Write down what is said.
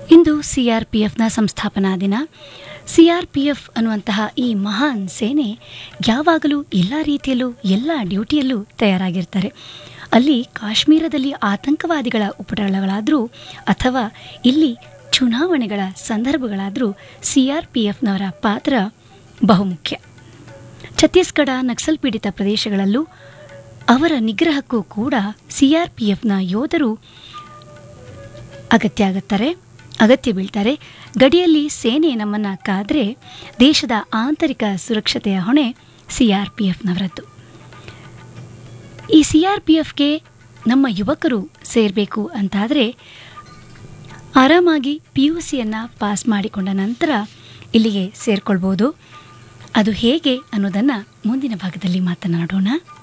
ಇಂದು ಸಿಆರ್ಪಿಎಫ್ನ ಸಂಸ್ಥಾಪನಾ ದಿನ ಸಿಆರ್ಪಿಎಫ್ ಅನ್ನುವಂತಹ ಈ ಮಹಾನ್ ಸೇನೆ ಯಾವಾಗಲೂ ಎಲ್ಲ ರೀತಿಯಲ್ಲೂ ಎಲ್ಲ ಡ್ಯೂಟಿಯಲ್ಲೂ ತಯಾರಾಗಿರ್ತಾರೆ ಅಲ್ಲಿ ಕಾಶ್ಮೀರದಲ್ಲಿ ಆತಂಕವಾದಿಗಳ ಉಪಟಳಗಳಾದರೂ ಅಥವಾ ಇಲ್ಲಿ ಚುನಾವಣೆಗಳ ಸಂದರ್ಭಗಳಾದರೂ ಸಿಆರ್ಪಿಎಫ್ನವರ ಪಾತ್ರ ಬಹುಮುಖ್ಯ ಛತ್ತೀಸ್ಗಢ ನಕ್ಸಲ್ ಪೀಡಿತ ಪ್ರದೇಶಗಳಲ್ಲೂ ಅವರ ನಿಗ್ರಹಕ್ಕೂ ಕೂಡ ಸಿಆರ್ಪಿಎಫ್ನ ಯೋಧರು ಅಗತ್ಯ ಆಗುತ್ತಾರೆ ಅಗತ್ಯ ಬೀಳ್ತಾರೆ ಗಡಿಯಲ್ಲಿ ಸೇನೆ ನಮ್ಮನ್ನ ಕಾದ್ರೆ ದೇಶದ ಆಂತರಿಕ ಸುರಕ್ಷತೆಯ ಹೊಣೆ ಸಿಆರ್ಪಿಎಫ್ನವರದ್ದು ಈ ಸಿಆರ್ಪಿಎಫ್ಗೆ ನಮ್ಮ ಯುವಕರು ಸೇರಬೇಕು ಅಂತಾದರೆ ಆರಾಮಾಗಿ ಪಿ ಯು ಸಿಯನ್ನು ಪಾಸ್ ಮಾಡಿಕೊಂಡ ನಂತರ ಇಲ್ಲಿಗೆ ಸೇರಿಕೊಳ್ಬೋದು ಅದು ಹೇಗೆ ಅನ್ನೋದನ್ನು ಮುಂದಿನ ಭಾಗದಲ್ಲಿ ಮಾತನಾಡೋಣ